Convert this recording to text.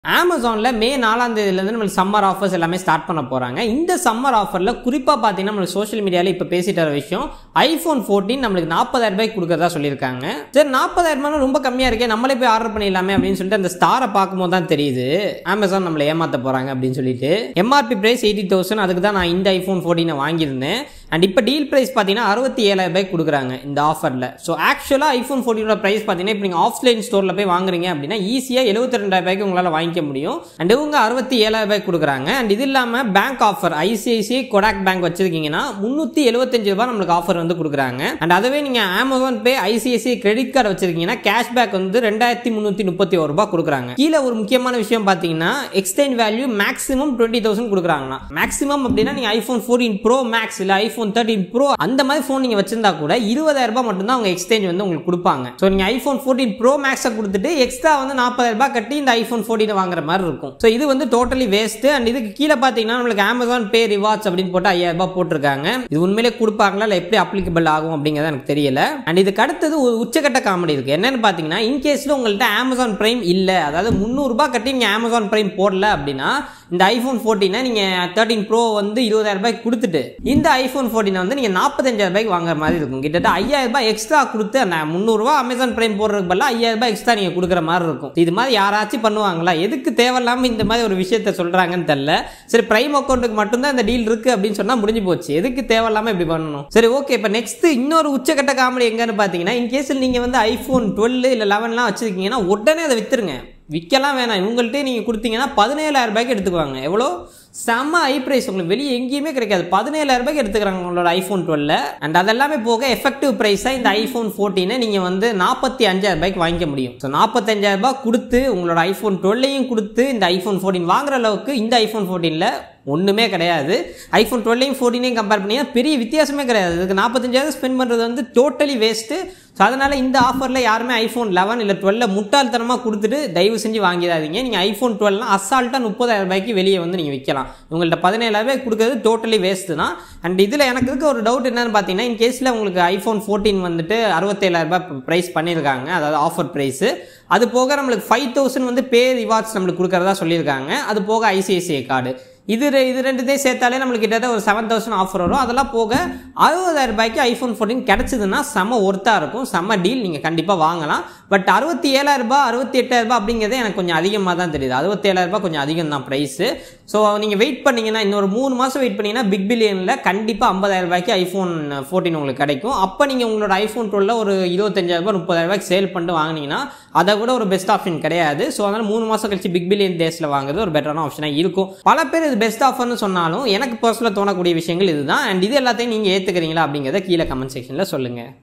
அமேசானில் மே நாலாம் தேதியிலேருந்து நம்மளுக்கு சம்மர் ஆஃபர்ஸ் எல்லாமே ஸ்டார்ட் பண்ண போகிறாங்க இந்த சம்மர் ஆஃபரில் குறிப்பாக பார்த்தீங்கன்னா நம்மளுக்கு சோஷியல் மீடியாவில் இப்போ பேசிட்டு வர விஷயம் ஐஃபோன் ஃபோர்டீன் நம்மளுக்கு நாற்பதாயிரம் ரூபாய்க்கு கொடுக்குறதா சொல்லியிருக்காங்க சரி நாற்பதாயிரம் ரூபாய் ரொம்ப கம்மியாக இருக்கே நம்மளே போய் ஆர்டர் பண்ணிடலாமே அப்படின்னு சொல்லிட்டு அந்த ஸ்டாரை பார்க்கும்போது தான் தெரியுது அமேசான் நம்மளை ஏமாற்ற போகிறாங்க அப்படின்னு சொல்லிட்டு எம்ஆர்பி பிரைஸ் எயிட்டி தௌசண்ட் அதுக்கு தான் நான் இந்த ஐஃபோன் ஃபோர்டீனை வாங்கியிருந்தேன் அண்ட் இப்போ டீல் ப்ரைஸ் பார்த்தீங்கன்னா அறுபத்தி ஏழாயிரம் ரூபாய்க்கு கொடுக்குறாங்க இந்த ஆஃபரில் ஸோ ஆக்சுவலாக ஐஃபோன் ஃபோர்டீனோட ப்ரைஸ் பார்த்தீங்கன்னா இப்போ நீங்கள் ஆஃப்லைன் ஸ்டோரில் போய் வாங்குறீங்க அப்படின்னா ஈஸியாக எழுபத்தி ரெண்டாயிரம் ரூபாய்க்கு உங்களால் வாங்கிக்க முடியும் அண்ட் இவங்க அறுபத்தி ஏழாயிரம் ரூபாய்க்கு கொடுக்குறாங்க அண்ட் இது இல்லாமல் bank offer ICICI Kotak bank வச்சிருக்கீங்கன்னா முந்நூற்றி எழுபத்தஞ்சு ரூபாய் நம்மளுக்கு ஆஃபர் வந்து கொடுக்குறாங்க அண்ட் அதுவே நீங்கள் Amazon pay ICICI credit card வச்சிருக்கீங்கன்னா கேஷ்பேக் வந்து ரெண்டாயிரத்தி முந்நூற்றி முப்பத்தி ஒரு ரூபாய் கொடுக்குறாங்க கீழே ஒரு முக்கியமான விஷயம் பார்த்தீங்கன்னா extend value maximum twenty thousand கொடுக்குறாங்கன்னா மேக்ஸிமம் அப்படின்னா நீங்கள் ஐஃபோன் ஃபோர்டீன் ப்ரோ மேக்ஸ் இல்லை ஐஃபோன் தேர்ட்டின் ப்ரோ அந்த மாதிரி ஃபோன் நீங்கள் வச்சிருந்தா கூட இருபதாயிரம் ரூபாய் மட்டும்தான் அவங்க எக்ஸ்சேஞ்ச் வந்து உங்களுக்கு கொடுப்பாங்க ஸோ நீங்கள் ஐஃபோன் ஃபோர்டீன் ப்ரோ மேக்ஸை கொடுத்துட்டு எக்ஸ்ட்ரா வந்து நாற்பதாயிரம் ரூபாய் கட்டி இந்த ஐஃபோன் ஃபோர்டீன் வாங்குற மாதிரி இருக்கும் ஸோ இது வந்து டோட்டலி வேஸ்ட் அண்ட் இதுக்கு கீழே பார்த்தீங்கன்னா நம்மளுக்கு அமேசான் பே ரிவார்ட்ஸ் அப்படின்னு போட்டு ஐயாயிரம் ரூபாய் போட்டிருக்காங்க இது உண்மையிலே கொடுப்பாங்களா இல்லை எப்படி அப்ளிகபிள் ஆகும் அப்படிங்கிறது எனக்கு தெரியல அண்ட் இதுக்கு அடுத்தது ஒரு உச்சக்கட்ட காமெடி இருக்கு என்னன்னு பார்த்தீங்கன்னா இன்கேஸில் உங்கள்கிட்ட அமேசான் பிரைம் இல்லை அதாவது முந்நூறுரூபா கட்டி நீங்கள் அமேசான் பிரைம் போடல அப்படின்னா இந்த ஐஃபோன் ஃபோர்டீனை நீங்கள் தேர்ட்டின் ப்ரோ வந்து இருபதாயிரம் ரூபாய்க்கு கொடுத்துட்டு இந்த ஐஃபோன் ஃபோர்டீனை வந்து நீங்கள் நாற்பத்தஞ்சாயிரம் ரூபாய்க்கு வாங்குற மாதிரி இருக்கும் கிட்டத்தட்ட ஐயாயிரம் ரூபாய் எக்ஸ்ட்ரா கொடுத்து அந்த முந்நூறுரூவா அமேசான் பிரைம் போடுறதுக்கு பதிலாக ஐயாயிரம் ரூபாய் எக்ஸ்ட்ரா நீங்கள் கொடுக்குற மாதிரி இருக்கும் இது மாதிரி யாராச்சும் பண்ணுவாங்களா எதுக்கு தேவையில்லாமல் இந்த மாதிரி ஒரு விஷயத்த சொல்கிறாங்கன்னு தெரில சரி பிரைம் அக்கௌண்ட்டுக்கு மட்டும்தான் இந்த டீல் இருக்குது அப்படின்னு சொன்னால் முடிஞ்சு போச்சு எதுக்கு தேவையில்லாமல் இப்படி பண்ணணும் சரி ஓகே இப்போ நெக்ஸ்ட் இன்னொரு உச்சக்கட்ட காமெடி எங்கன்னு பார்த்தீங்கன்னா இன்கேஸில் நீங்கள் வந்து ஐஃபோன் டுவெல் இல்லை லெவன்லாம் வச்சுருக்கீங்கன்னா உடனே அதை விற்றுருங்க விற்கலாம் வேணாம் இவங்கள்ட்டே நீங்கள் கொடுத்தீங்கன்னா பதினேழாயிரம் ரூபாய்க்கு எடுத்துக்குவாங்க எவ்வளோ செம்ம ஐ ப்ரைஸ் உங்களுக்கு வெளியே எங்கேயுமே கிடைக்காது பதினேழாயிரம் ரூபாய்க்கு எடுத்துக்கிறாங்க உங்களோட ஐஃபோன் டுவெல்ல அண்ட் அதெல்லாமே போக எஃபெக்டிவ் ப்ரைஸாக இந்த ஐஃபோன் ஃபோர்டீனை நீங்கள் வந்து நாற்பத்தி அஞ்சாயிரம் ரூபாய்க்கு வாங்கிக்க முடியும் ஸோ நாற்பத்தஞ்சாயிரம் ரூபாய் கொடுத்து உங்களோட ஐஃபோன் டுவெல்லையும் கொடுத்து இந்த ஐஃபோன் ஃபோர்டீன் வாங்குற அளவுக்கு இந்த ஐஃபோன் ஃபோர்டீனில் ஒன்றுமே கிடையாது ஐஃபோன் டுவெல்லையும் ஃபோர்டீனையும் கம்பேர் பண்ணிங்கன்னா பெரிய வித்தியாசமே கிடையாது இதுக்கு நாற்பத்தஞ்சாயிரம் ஸ்பெண்ட் பண்ணுறது வந்து டோட்டலி வேஸ்ட்டு ஸோ அதனால் இந்த ஆஃபரில் யாருமே ஐஃபோன் லெவன் இல்லை டுவெல்ல முட்டாள்தனமாக கொடுத்துட்டு தயவு செஞ்சு வாங்கிடாதீங்க நீங்கள் ஐஃபோன் டுவெல்லாம் அசால்ட்டாக முப்பதாயிரம் ரூபாய்க்கு வெளியே வந்து நீங்கள் விற்கலாம் உங்கள்கிட்ட பதினேழாயிரம் ரூபாய் கொடுக்குறது டோட்டலி வேஸ்ட்டு தான் அண்ட் இதில் எனக்கு இருக்க ஒரு டவுட் என்னன்னு பார்த்தீங்கன்னா இன் கேஸில் உங்களுக்கு ஐஃபோன் ஃபோர்டீன் வந்துட்டு அறுபத்தேழாயிரம் ரூபாய் ப்ரைஸ் பண்ணியிருக்காங்க அதாவது ஆஃபர் ப்ரைஸு அது போக நம்மளுக்கு ஃபைவ் தௌசண்ட் வந்து பே ரிவார்ட்ஸ் நம்மளுக்கு கொடுக்குறதா சொல்லியிருக்காங்க அது போக ஐசிஐசிஐ கார்டு இது ரெ- இது ரெண்டுத்தையும் சேர்த்தாலே நம்மளுக்கு கிட்டத்தட்ட ஒரு செவன் தௌசண்ட் ஆஃபர் வரும் அதெல்லாம் போக அறுபதாயிரம் ரூபாய்க்கு ஐஃபோன் ஃபோர்டீன் கிடச்சிதுன்னா செம்ம ஒர்த்தாக இருக்கும் செம்ம டீல் நீங்கள் கண்டிப்பாக வாங்கலாம் பட் அறுபத்தி ஏழாயிரம் ரூபாய் அறுபத்தி எட்டாயிரம் ரூபாய் அப்படிங்கிறது எனக்கு கொஞ்சம் அதிகமாக தான் தெரியுது அறுபத்தி ஏழாயிரம் ரூபாய் கொஞ்சம் அதிகம் தான் ப்ரைஸு ஸோ நீங்கள் வெயிட் பண்ணீங்கன்னா இன்னொரு மூணு மாதம் வெயிட் பண்ணீங்கன்னா பிக் பில்லியனில் கண்டிப்பாக ஐம்பதாயிரம் ரூபாய்க்கு ஐஃபோன் ஃபோர்டீன் உங்களுக்கு கிடைக்கும் அப்போ நீங்கள் உங்களோட ஐஃபோன் டுவெல்ல ஒரு இருபத்தஞ்சாயிரம் ரூபாய் முப்பதாயிரம் ரூபாய்க்கு சேல் பண்ணிட்டு வாங்கினீங்கன்னா அதை விட ஒரு பெஸ்ட் ஆப்ஷன் கிடையாது ஸோ அதனால் மூணு மாதம் கழிச்சு பிக் பில்லியன் டேஸில் வாங்குறது ஒரு பெட்டரான ஆப்ஷனாக இருக்கும் பல பேர் இது பெஸ்ட் ஆஃபர்னு சொன்னாலும் எனக்கு பர்சனலாக தோணக்கூடிய விஷயங்கள் இதுதான் அண்ட் இது எல்லாத்தையும் நீங்கள் ஏற்றுக்கிறீங்களா அப்படிங்கிறத கீழே கமெண்ட் செக்ஷனில் சொல்லுங்கள்